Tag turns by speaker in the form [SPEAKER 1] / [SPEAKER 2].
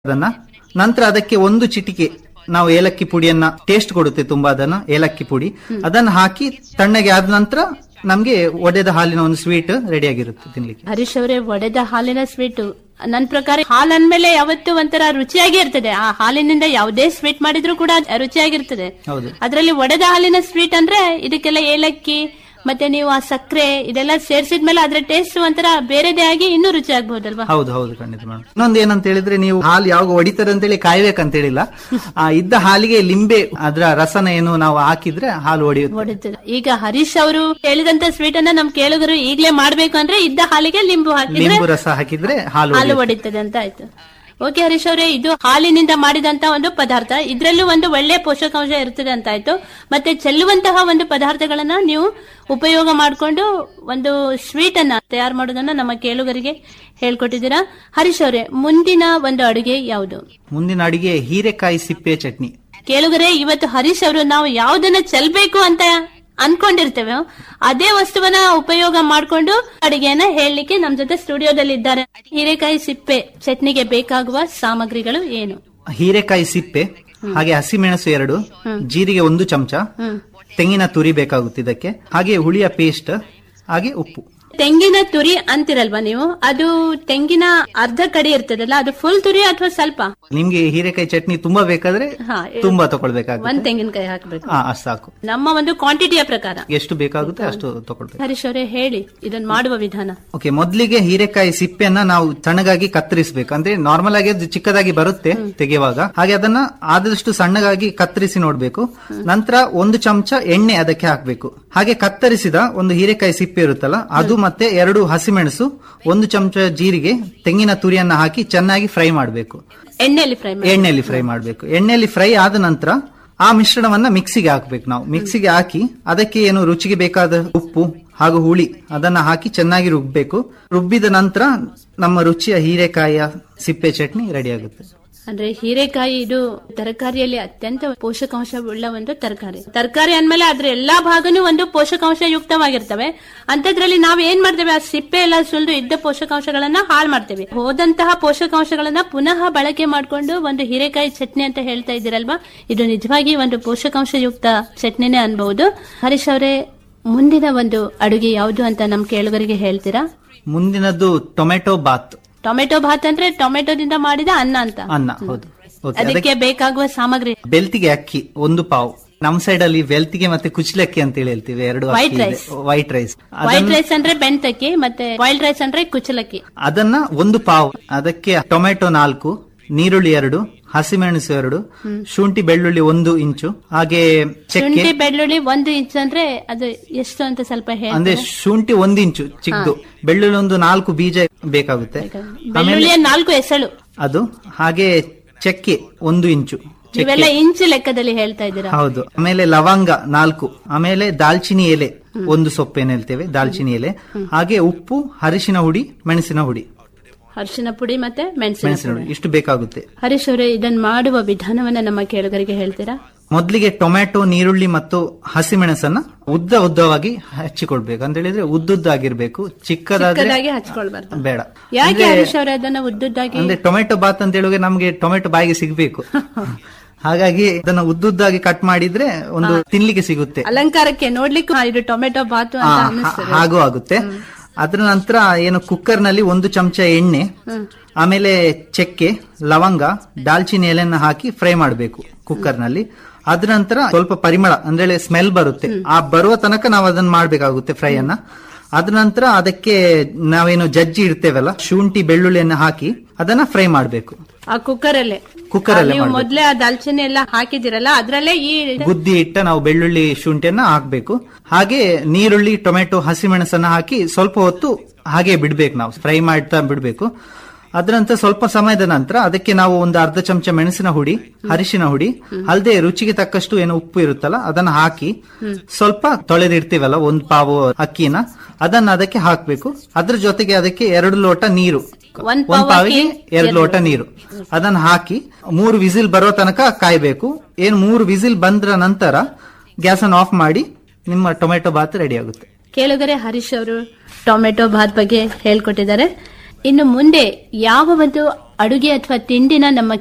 [SPEAKER 1] ಅದನ್ನ ನಂತರ ಅದಕ್ಕೆ ಒಂದು ಚಿಟಿಕೆ ನಾವು ಏಲಕ್ಕಿ ಪುಡಿಯನ್ನ ಟೇಸ್ಟ್ ಕೊಡುತ್ತೆ ತುಂಬಾ ಅದನ್ನ ಏಲಕ್ಕಿ ಪುಡಿ ಅದನ್ನ ಹಾಕಿ ತಣ್ಣಗೆ ಆದ ನಂತರ ನಮ್ಗೆ ಒಡೆದ ಹಾಲಿನ ಒಂದು ಸ್ವೀಟ್ ರೆಡಿ ಆಗಿರುತ್ತೆ ತಿನ್ಲಿಕ್ಕೆ
[SPEAKER 2] ಹರೀಶ್ ಅವರೇ ಒಡೆದ ಹಾಲಿನ ಸ್ವೀಟ್ ನನ್ ಪ್ರಕಾರ ಹಾಲ್ ಅಂದ್ಮೇಲೆ ಯಾವತ್ತು ಒಂಥರ ರುಚಿಯಾಗಿ ಇರ್ತದೆ ಆ ಹಾಲಿನಿಂದ ಯಾವುದೇ ಸ್ವೀಟ್ ಮಾಡಿದ್ರು ಕೂಡ ರುಚಿಯಾಗಿರ್ತದೆ
[SPEAKER 1] ಹೌದು
[SPEAKER 2] ಅದರಲ್ಲಿ ಒಡೆದ ಹಾಲಿನ ಸ್ವೀಟ್ ಅಂದ್ರೆ ಇದಕ್ಕೆಲ್ಲ ಏಲಕ್ಕಿ ಮತ್ತೆ ನೀವು ಆ ಸಕ್ಕರೆ ಇದೆಲ್ಲ ಸೇರ್ಸಿದ್ಮೇಲೆ ಅದ್ರ ಟೇಸ್ಟ್ ಒಂಥರ ಬೇರೆದೇ ಆಗಿ ಇನ್ನೂ ರುಚಿ ಆಗ್ಬಹುದಲ್ವಾ
[SPEAKER 1] ಹೌದು ಹೌದು ಖಂಡಿತ ಮೇಡಮ್ ಇನ್ನೊಂದು ಏನಂತ ಹೇಳಿದ್ರೆ ನೀವು ಹಾಲು ಯಾವಾಗ ಹೊಡಿತಾರೆ ಅಂತೇಳಿ ಕಾಯ್ಬೇಕಂತ ಹೇಳಿಲ್ಲ ಆ, ಇದ್ದ ಹಾಲಿಗೆ ಲಿಂಬೆ ಅದರ ರಸನ ಏನು ನಾವು ಹಾಕಿದ್ರೆ ಹಾಲು ಹೊಡೆಯುತ್ತೆ
[SPEAKER 2] ಹೊಡೆತದೆ ಈಗ ಹರೀಶ್ ಅವರು ಹೇಳಿದಂತ ಸ್ವೀಟ್ ಅನ್ನ ನಮ್ ಕೇಳುಗರು ಈಗ್ಲೇ ಮಾಡ್ಬೇಕು ಅಂದ್ರೆ ಇದ್ದ ಹಾಲಿಗೆ ಲಿಂಬು ಹಾಕಿದ್ರೆ
[SPEAKER 1] ಲಿಂಬು ರಸ ಹಾಕಿದ್ರೆ ಹಾಲು
[SPEAKER 2] ಹಾಲು
[SPEAKER 1] ಹೊಡೆಯುತ್ತೆ.
[SPEAKER 2] ಹೊಡಿತದೆ ಅಂತ ಆಯ್ತು ಓಕೆ ಹರೀಶ್ ಅವರೇ ಇದು ಹಾಲಿನಿಂದ ಮಾಡಿದಂತ ಒಂದು ಪದಾರ್ಥ ಇದ್ರಲ್ಲೂ ಒಂದು ಒಳ್ಳೆ ಪೋಷಕಾಂಶ ಇರ್ತದೆ ಅಂತ ಆಯ್ತು ಮತ್ತೆ ಚೆಲ್ಲುವಂತಹ ಒಂದು ಪದಾರ್ಥಗಳನ್ನ ನೀವು ಉಪಯೋಗ ಮಾಡಿಕೊಂಡು ಒಂದು ಸ್ವೀಟ್ ಅನ್ನ ತಯಾರು ಮಾಡೋದನ್ನ ನಮ್ಮ ಕೇಳುಗರಿಗೆ ಹೇಳ್ಕೊಟ್ಟಿದ್ದೀರಾ ಹರೀಶ್ ಅವರೇ ಮುಂದಿನ ಒಂದು ಅಡುಗೆ ಯಾವುದು
[SPEAKER 1] ಮುಂದಿನ ಅಡಿಗೆ ಹೀರೆಕಾಯಿ ಸಿಪ್ಪೆ ಚಟ್ನಿ
[SPEAKER 2] ಕೇಳುಗರೆ ಇವತ್ತು ಹರೀಶ್ ಅವರು ನಾವು ಯಾವ್ದನ್ನ ಚೆಲ್ಬೇಕು ಅಂತ ಅನ್ಕೊಂಡಿರ್ತೇವೆ ಅದೇ ವಸ್ತುವನ್ನ ಉಪಯೋಗ ಮಾಡ್ಕೊಂಡು ಅಡಿಗೆಯನ್ನ ಹೇಳಲಿಕ್ಕೆ ನಮ್ ಜೊತೆ ಸ್ಟುಡಿಯೋದಲ್ಲಿ ಇದ್ದಾರೆ ಹೀರೆಕಾಯಿ ಸಿಪ್ಪೆ ಚಟ್ನಿಗೆ ಬೇಕಾಗುವ ಸಾಮಗ್ರಿಗಳು ಏನು
[SPEAKER 1] ಹೀರೆಕಾಯಿ ಸಿಪ್ಪೆ ಹಾಗೆ ಹಸಿಮೆಣಸು ಎರಡು ಜೀರಿಗೆ ಒಂದು ಚಮಚ ತೆಂಗಿನ ತುರಿ ಬೇಕಾಗುತ್ತೆ ಇದಕ್ಕೆ ಹಾಗೆ ಹುಳಿಯ ಪೇಸ್ಟ್ ಹಾಗೆ ಉಪ್ಪು
[SPEAKER 2] ತೆಂಗಿನ ತುರಿ ಅಂತಿರಲ್ವಾ ನೀವು ಅದು ತೆಂಗಿನ ಅರ್ಧ ಕಡಿ ಇರ್ತದಲ್ಲ ಅದು ಫುಲ್ ತುರಿ ಅಥವಾ ಸ್ವಲ್ಪ
[SPEAKER 1] ನಿಮ್ಗೆ ಹೀರೆಕಾಯಿ ಚಟ್ನಿ ತುಂಬಾ ಬೇಕಾದ್ರೆ
[SPEAKER 2] ಹಾ,
[SPEAKER 1] ತುಂಬಾ ತಗೊಳ್ಬೇಕಾಗುತ್ತೆ
[SPEAKER 2] ಒಂದ್ ತೆಂಗಿನಕಾಯಿ ಹಾಕ್ಬೇಕು
[SPEAKER 1] ಹಾ ಅಷ್ಟು ಸಾಕು
[SPEAKER 2] ನಮ್ಮ ಒಂದು ಕ್ವಾಂಟಿಟಿಯ ಪ್ರಕಾರ
[SPEAKER 1] ಎಷ್ಟು ಬೇಕಾಗುತ್ತೆ ಅಷ್ಟು ತಗೊಳ್ಬೇಕು
[SPEAKER 2] ಹರೀಶ್ ಅವರೇ ಹೇಳಿ ಇದನ್ನ ಮಾಡುವ ವಿಧಾನ
[SPEAKER 1] ಓಕೆ ಮೊದಲಿಗೆ ಹೀರೆಕಾಯಿ ಸಿಪ್ಪೆಯನ್ನ ನಾವು ಸಣ್ಣಗಾಗಿ ಕತ್ತರಿಸಬೇಕು ಅಂದ್ರೆ ನಾರ್ಮಲ್ ಆಗಿ ಅದು ಚಿಕ್ಕದಾಗಿ ಬರುತ್ತೆ ತೆಗೆಯುವಾಗ ಹಾಗೆ ಅದನ್ನ ಆದಷ್ಟು ಸಣ್ಣಗಾಗಿ ಕತ್ತರಿಸಿ ನೋಡ್ಬೇಕು ನಂತರ ಒಂದು ಚಮಚ ಎಣ್ಣೆ ಅದಕ್ಕೆ ಹಾಕ್ಬೇಕು ಹಾಗೆ ಕತ್ತರಿಸಿದ ಒಂದು ಹೀರೆಕಾಯಿ ಸಿಪ್ಪೆ ಇರುತ್ತಲ್ಲ ಅದು ಮತ್ತೆ ಎರಡು ಹಸಿಮೆಣಸು ಒಂದು ಚಮಚ ಜೀರಿಗೆ ತೆಂಗಿನ ತುರಿಯನ್ನ ಹಾಕಿ ಚೆನ್ನಾಗಿ ಫ್ರೈ ಮಾಡಬೇಕು
[SPEAKER 2] ಎಣ್ಣೆಯಲ್ಲಿ ಫ್ರೈ ಮಾಡಿ
[SPEAKER 1] ಎಣ್ಣೆಯಲ್ಲಿ ಫ್ರೈ ಮಾಡಬೇಕು ಎಣ್ಣೆಯಲ್ಲಿ ಫ್ರೈ ಆದ ನಂತರ ಆ ಮಿಶ್ರಣವನ್ನ ಮಿಕ್ಸಿಗೆ ಹಾಕ್ಬೇಕು ನಾವು ಮಿಕ್ಸಿಗೆ ಹಾಕಿ ಅದಕ್ಕೆ ಏನು ರುಚಿಗೆ ಬೇಕಾದ ಉಪ್ಪು ಹಾಗೂ ಹುಳಿ ಅದನ್ನ ಹಾಕಿ ಚೆನ್ನಾಗಿ ರುಬ್ಬೇಕು ರುಬ್ಬಿದ ನಂತರ ನಮ್ಮ ರುಚಿಯ ಹೀರೆಕಾಯಿಯ ಸಿಪ್ಪೆ ಚಟ್ನಿ ರೆಡಿ ಆಗುತ್ತೆ
[SPEAKER 2] ಅಂದ್ರೆ ಹೀರೆಕಾಯಿ ಇದು ತರಕಾರಿಯಲ್ಲಿ ಅತ್ಯಂತ ಪೋಷಕಾಂಶವುಳ್ಳ ಒಂದು ತರಕಾರಿ ತರಕಾರಿ ಅಂದ್ಮೇಲೆ ಅದ್ರ ಎಲ್ಲಾ ಭಾಗನೂ ಒಂದು ಪೋಷಕಾಂಶ ಯುಕ್ತವಾಗಿರ್ತವೆ ಅಂತದ್ರಲ್ಲಿ ನಾವು ಏನ್ ಮಾಡ್ತೇವೆ ಆ ಸಿಪ್ಪೆ ಎಲ್ಲ ಸುಲಿದು ಇದ್ದ ಪೋಷಕಾಂಶಗಳನ್ನ ಹಾಳು ಮಾಡ್ತೇವೆ ಹೋದಂತಹ ಪೋಷಕಾಂಶಗಳನ್ನ ಪುನಃ ಬಳಕೆ ಮಾಡ್ಕೊಂಡು ಒಂದು ಹೀರೆಕಾಯಿ ಚಟ್ನಿ ಅಂತ ಹೇಳ್ತಾ ಇದ್ದೀರಲ್ವಾ ಇದು ನಿಜವಾಗಿ ಒಂದು ಪೋಷಕಾಂಶಯುಕ್ತ ಚಟ್ನಿನೇ ಅನ್ಬಹುದು ಹರೀಶ್ ಅವರೇ ಮುಂದಿನ ಒಂದು ಅಡುಗೆ ಯಾವುದು ಅಂತ ನಮ್ ಕೇಳುಗರಿಗೆ ಹೇಳ್ತೀರಾ
[SPEAKER 1] ಮುಂದಿನದ್ದು ಟೊಮೆಟೊ ಬಾತ್
[SPEAKER 2] ಟೊಮೆಟೊ ಭಾತ್ ಅಂದ್ರೆ ಟೊಮೆಟೊದಿಂದ ಮಾಡಿದ ಅನ್ನ ಅಂತ
[SPEAKER 1] ಅನ್ನ ಹೌದು ಓಕೆ ಅದಕ್ಕೆ
[SPEAKER 2] ಅದಕ್ಕೆ ಬೇಕಾಗುವ ಸಾಮಗ್ರಿ
[SPEAKER 1] ಬೆಲ್ತಿಗೆ ಅಕ್ಕಿ ಒಂದು ಪಾವ್ ನಮ್ ಸೈಡ್ ಅಲ್ಲಿ ಬೆಲ್ತಿಗೆ ಮತ್ತೆ ಕುಚ್ಲಕ್ಕಿ ಅಂತ ಹೇಳಿ ಹೇಳ್ತೀವಿ ಎರಡು
[SPEAKER 2] White rice.
[SPEAKER 1] White rice
[SPEAKER 2] white rice ಅಂದ್ರೆ ಬೆಣ್ತಕ್ಕಿ ಮತ್ತೆ ಬಾಯ್ಲ್ಡ್ ರೈಸ್ ಅಂದ್ರೆ ಕುಚ್ಚಲಕ್ಕಿ
[SPEAKER 1] ಅದನ್ನ ಒಂದು ಪಾವ್ ಅದಕ್ಕೆ ಟೊಮೆಟೊ ನಾಲ್ಕು ನೀರುಳ್ಳಿ ಎರಡು ಹಸಿಮೆಣಸು ಎರಡು ಶುಂಠಿ ಬೆಳ್ಳುಳ್ಳಿ ಒಂದು ಇಂಚು ಹಾಗೆ ಚಕ್ಕೆ
[SPEAKER 2] ಶುಂಠಿ ಬೆಳ್ಳುಳ್ಳಿ ಒಂದು ಇಂಚ್ ಅಂದ್ರೆ ಅದು ಎಷ್ಟು ಅಂತ ಸ್ವಲ್ಪ
[SPEAKER 1] ಅಂದ್ರೆ
[SPEAKER 2] ಹೇಳಿ
[SPEAKER 1] ಶುಂಠಿ ಒಂದು ಇಂಚು ಚಿಕ್ಕದು ಬೆಳ್ಳುಳ್ಳಿ ಒಂದು ನಾಲ್ಕು ಬೀಜ ಬೇಕಾಗುತ್ತೆ ಆಮೇಲೆ
[SPEAKER 2] ಬೆಳ್ಳುಳ್ಳಿಯ ನಾಲ್ಕು ಎಸಳು
[SPEAKER 1] ಅದು ಹಾಗೆ ಚಕ್ಕೆ ಒಂದು ಇಂಚು ಚಕ್ಕೆ
[SPEAKER 2] ಇವೆಲ್ಲ ಇಂಚು ಲೆಕ್ಕದಲ್ಲಿ ಹೇಳ್ತಾ ಇದ್ದೀರಾ
[SPEAKER 1] ಹೌದು ಆಮೇಲೆ ಲವಂಗ ನಾಲ್ಕು ಆಮೇಲೆ ದಾಲ್ಚಿನಿ ಎಲೆ ಒಂದು ಸೊಪ್ಪು ಏನ್ ಹೇಳ್ತೇವೆ ದಾಲ್ಚಿನಿ ಎಲೆ ಹಾಗೆ ಉಪ್ಪು ಅರಿಶಿನ ಹುಡಿ ಮೆಣಸಿನ ಹುಡಿ
[SPEAKER 2] ಅರಿಶಿನ ಪುಡಿ ಮತ್ತೆ ಮೆಣಸಿನ
[SPEAKER 1] ಮೆಣಸಿನ
[SPEAKER 2] ಪುಡಿ
[SPEAKER 1] ಹುಡಿ ಇಷ್ಟು ಬೇಕಾಗುತ್ತೆ
[SPEAKER 2] ಹರೀಶ್ ಅವರೇ ಇದನ್ನ ಮಾಡುವ ವಿಧಾನವನ್ನ ನಮ್ಮ ಕೇಳುಗರಿಗೆ ಹೇಳ್ತೀರಾ
[SPEAKER 1] ಮೊದಲಿಗೆ ಟೊಮ್ಯಾಟೊ ನೀರುಳ್ಳಿ ಮತ್ತು ಹಸಿಮೆಣಸನ್ನ ಉದ್ದ ಉದ್ದವಾಗಿ ಹಚ್ಚಿಕೊಳ್ಬೇಕು ಅಂತ ಹೇಳಿದ್ರೆ ಉದ್ದುದ್ದಾಗಿರ್ಬೇಕು ಚಿಕ್ಕದಾದ್ರೆ
[SPEAKER 2] ಚಿಕ್ಕದಾಗಿ ಹಚ್ಕೊಳ್ಬಾರ್ದು
[SPEAKER 1] ಬೇಡ
[SPEAKER 2] ಯಾಕೆ
[SPEAKER 1] ಅಂದ್ರೆ-
[SPEAKER 2] ಹರೀಶ್ ಅವರೇ ಅದನ್ನ ಉದ್ದುದ್ದಾಗಿ
[SPEAKER 1] ಅಂದ್ರೆ ಟೊಮೆಟೊ ಬಾತ್ ಅಂತ ಹೇಳುವಾಗ ನಮ್ಗೆ ಟೊಮೆಟೊ ಬಾಯಿಗೆ ಸಿಗ್ಬೇಕು ಹಾಗಾಗಿ ಅದನ್ನ ಉದ್ದುದ್ದಾಗಿ ಕಟ್ ಮಾಡಿದ್ರೆ ಒಂದು ತಿನ್ಲಿಕ್ಕೆ ಸಿಗುತ್ತೆ
[SPEAKER 2] ಅಲಂಕಾರಕ್ಕೆ ನೋಡ್ಲಿಕ್ಕೂ ಹಾ, ಇದು ಟೊಮೆಟೊ ಬಾತು
[SPEAKER 1] ಆ,
[SPEAKER 2] ಅಂತ
[SPEAKER 1] ಹಾ-
[SPEAKER 2] ಅನ್ನಿಸ್ತದೆ
[SPEAKER 1] ಹಾಗೂ ಆಗುತ್ತೆ ಅದರ ನಂತರ ಏನು ಕುಕ್ಕರ್ ನಲ್ಲಿ ಒಂದು ಚಮಚ ಎಣ್ಣೆ ಆಮೇಲೆ ಚಕ್ಕೆ ಲವಂಗ ದಾಲ್ಚಿನಿ ಎಲೆಯನ್ನ ಹಾಕಿ ಫ್ರೈ ಮಾಡಬೇಕು ಕುಕ್ಕರ್ ನಲ್ಲಿ ಅದ್ರ ನಂತರ ಸ್ವಲ್ಪ ಪರಿಮಳ ಅಂದ್ರೆ ಸ್ಮೆಲ್ ಬರುತ್ತೆ ಆ ಬರುವ ತನಕ ನಾವು ಅದನ್ನ ಮಾಡ್ಬೇಕಾಗುತ್ತೆ ಫ್ರೈ ಅನ್ನ ಅದ್ರ ನಂತರ ಅದಕ್ಕೆ ನಾವೇನು ಜಜ್ಜಿ ಇಡ್ತೇವಲ್ಲ ಶುಂಠಿ ಬೆಳ್ಳುಳ್ಳಿಯನ್ನ ಹಾಕಿ ಅದನ್ನ ಫ್ರೈ ಮಾಡಬೇಕು
[SPEAKER 2] ಆ ಕುಕ್ಕರ್ ಅಲ್ಲೇ
[SPEAKER 1] ಕುಕ್ಕರ್ ಅಲ್ಲೇ
[SPEAKER 2] ನೀವು
[SPEAKER 1] ಮಾಡ್ಬೇಕು.
[SPEAKER 2] ಮೊದ್ಲೇ ಆ ದಾಲ್ಚಿನ್ನಿ ಎಲ್ಲ ಹಾಕಿದಿರಲ್ಲ ಅದ್ರಲ್ಲೇ ಈ
[SPEAKER 1] ಗುದ್ದಿ ಇಟ್ಟ ನಾವು ಬೆಳ್ಳುಳ್ಳಿ ಶುಂಠಿಯನ್ನ ಹಾಕ್ಬೇಕು ಹಾಗೆ ನೀರುಳ್ಳಿ ಟೊಮೆಟೊ ಹಸಿಮೆಣಸನ್ನ ಹಾಕಿ ಸ್ವಲ್ಪ ಹೊತ್ತು ಹಾಗೆ ಬಿಡ್ಬೇಕು ನಾವು ಫ್ರೈ ಮಾಡ್ತಾ ಬಿಡ್ಬೇಕು ಅದ್ರ ನಂತರ ಸ್ವಲ್ಪ ಸಮಯದ ನಂತರ ಅದಕ್ಕೆ ನಾವು ಒಂದು ಅರ್ಧ ಚಮಚ ಮೆಣಸಿನ ಹುಡಿ ಅರಿಶಿನ ಹುಡಿ ಅಲ್ಲದೆ ರುಚಿಗೆ ತಕ್ಕಷ್ಟು ಏನು ಉಪ್ಪು ಇರುತ್ತಲ್ಲ ಅದನ್ನ ಹಾಕಿ ಸ್ವಲ್ಪ ತೊಳೆದಿಡ್ತೀವಲ್ಲ ಒಂದು ಪಾವು ಅಕ್ಕಿನ ಅದನ್ನ ಅದಕ್ಕೆ ಹಾಕ್ಬೇಕು ಅದ್ರ ಜೊತೆಗೆ ಅದಕ್ಕೆ ಎರಡು ಲೋಟ ನೀರು
[SPEAKER 2] ಒಂದ್
[SPEAKER 1] ಒಂದ್
[SPEAKER 2] ಪಾವ್
[SPEAKER 1] ಪಾವಿಗೆ
[SPEAKER 2] ಅಕ್ಕಿ,
[SPEAKER 1] ಎರಡು ಲೋಟ ನೀರು ಅದನ್ನ ಹಾಕಿ ಮೂರು ವಿಸಿಲ್ ಬರೋ ತನಕ ಕಾಯ್ಬೇಕು ಏನ್ ಮೂರು ವಿಸಿಲ್ ಬಂದ್ರ ನಂತರ ಗ್ಯಾಸ್ ಅನ್ನು ಆಫ್ ಮಾಡಿ ನಿಮ್ಮ ಟೊಮೆಟೊ ಬಾತ್ ರೆಡಿ ಆಗುತ್ತೆ
[SPEAKER 2] ಕೇಳುಗರೆ ಹರೀಶ್ ಅವರು ಟೊಮೆಟೊ ಭಾತ್ ಬಗ್ಗೆ ಹೇಳ್ಕೊಟ್ಟಿದ್ದಾರೆ ಇನ್ನು ಮುಂದೆ ಯಾವ ಒಂದು ಅಡುಗೆ ಅಥವಾ ತಿಂಡಿನ ನಮ್ಮ